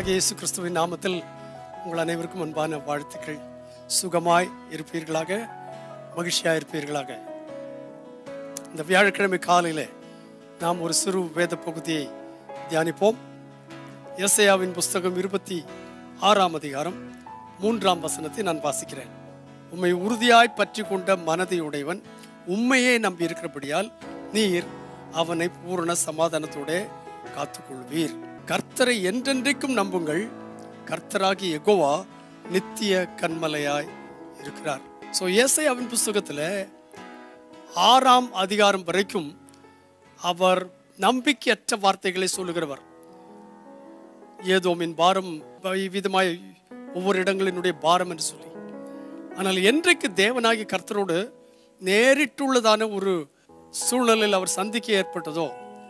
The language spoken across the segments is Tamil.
கர்த்தராகிய இயேசு கிறிஸ்துவின் நாமத்தில் உங்கள் அனைவருக்கும் அன்பான வாழ்த்துக்கள் சுகமாய் இருப்பீர்களாக மகிழ்ச்சியாக இருப்பீர்களாக இந்த வியாழக்கிழமை காலையில் நாம் ஒரு சிறு வேத பகுதியை தியானிப்போம் எஸ்ஐயாவின் புஸ்தகம் இருபத்தி ஆறாம் அதிகாரம் மூன்றாம் வசனத்தை நான் வாசிக்கிறேன் உம்மை உறுதியாய் பற்றி கொண்ட மனதை உடையவன் உண்மையே நம்பி இருக்கிறபடியால் நீர் அவனை பூரண சமாதானத்தோட காத்துக்கொள்வீர் கர்த்தரை என்றென்றைக்கும் நம்புங்கள் கர்த்தராகி எகோவா நித்திய கண்மலையாய் இருக்கிறார் ஸோ ஏசையாவின் புஸ்தகத்தில் ஆறாம் அதிகாரம் வரைக்கும் அவர் நம்பிக்கையற்ற வார்த்தைகளை சொல்லுகிறவர் ஏதோமின் பாரம் விதமாய் ஒவ்வொரு இடங்களினுடைய பாரம் என்று சொல்லி ஆனால் என்றைக்கு தேவனாகி கர்த்தரோடு நேரிட்டுள்ளதான ஒரு சூழ்நிலையில் அவர் சந்திக்க ஏற்பட்டதோ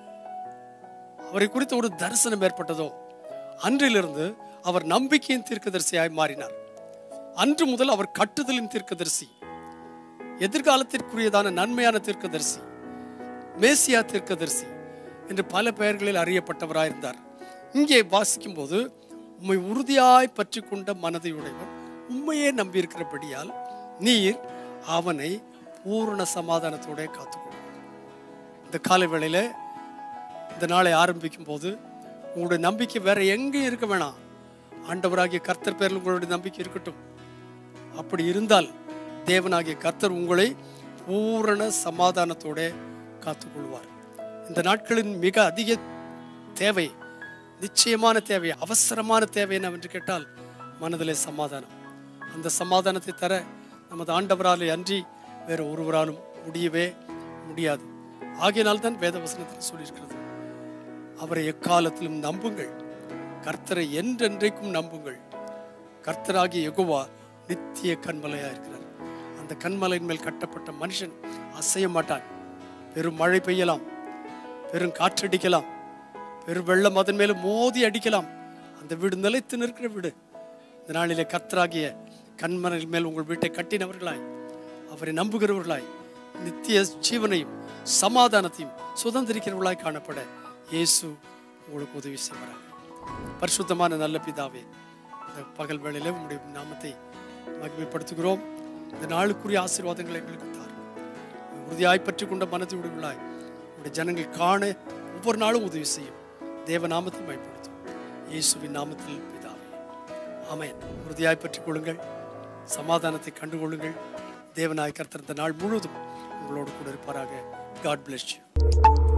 அவரை குறித்த ஒரு தரிசனம் ஏற்பட்டதோ அன்றிலிருந்து அவர் நம்பிக்கையின் தீர்க்கதரிசியாய் மாறினார் அன்று முதல் அவர் கட்டுதலின் தீர்க்கதரிசி எதிர்காலத்திற்குரியதான நன்மையான தீர்க்கதரிசி மேசியா தீர்க்கதரிசி என்று பல பெயர்களில் அறியப்பட்டவராயிருந்தார் இங்கே வாசிக்கும் போது உம்மை உறுதியாய் பற்றி கொண்ட மனதை உடையவன் உண்மையே நம்பியிருக்கிறபடியால் நீர் அவனை பூரண சமாதானத்தோட காத்துக்கொள்ளும் இந்த காலை வேளையில இந்த நாளை ஆரம்பிக்கும் போது உங்களுடைய நம்பிக்கை வேற எங்கேயும் இருக்க வேணாம் ஆண்டவராகிய கர்த்தர் பேரில் உங்களுடைய நம்பிக்கை இருக்கட்டும் அப்படி இருந்தால் தேவனாகிய கர்த்தர் உங்களை பூரண சமாதானத்தோட காத்துக்கொள்வார் இந்த நாட்களின் மிக அதிக தேவை நிச்சயமான தேவை அவசரமான தேவை என்னவென்று கேட்டால் மனதிலே சமாதானம் அந்த சமாதானத்தை தர நமது ஆண்டவராலே அன்றி வேறு ஒருவராலும் முடியவே முடியாது ஆகையினால் தான் வேத வசனத்தில் சொல்லியிருக்கிறது அவரை எக்காலத்திலும் நம்புங்கள் கர்த்தரை என்றென்றைக்கும் நம்புங்கள் கர்த்தராகிய யெகோவா நித்திய கண்மலையா இருக்கிறார் அந்த கண்மலையின் மேல் கட்டப்பட்ட மனுஷன் அசைய மாட்டான் பெரும் மழை பெய்யலாம் பெரும் காற்றடிக்கலாம் பெரும் வெள்ளம் அதன் மேல மோதி அடிக்கலாம் அந்த வீடு நிலைத்து நிற்கிற வீடு இந்த நாளிலே கர்த்தராகிய கண்மலையின் மேல் உங்கள் வீட்டை கட்டினவர்களாய் அவரை நம்புகிறவர்களாய் நித்திய ஜீவனையும் சமாதானத்தையும் சுதந்திரிக்கிறவர்களாய் காணப்பட இயேசு உங்களுக்கு உதவி செய்வார் பரிசுத்தமான நல்ல பிதாவே இந்த பகல் வேளையில உங்களுடைய நாமத்தை மகிமைப்படுத்துகிறோம் இந்த நாளுக்குரிய ஆசீர்வாதங்களை எங்களுக்கு தார் உறுதியாய் பற்றி கொண்ட மனதை உடையவர்களாய் உங்களுடைய ஜனங்கள் காண ஒவ்வொரு நாளும் உதவி செய்யும் தேவ நாமத்தை பயன்படுத்தும் இயேசுவின் நாமத்தில் பிதாவே ஆமென் உறுதியாய் பற்றிக் கொள்ளுங்கள் சமாதானத்தை கண்டுகொள்ளுங்கள் தேவனாய் கர்த்தர் இந்த நாள் முழுவதும் உங்களோடு கூட இருப்பாராக காட் bless you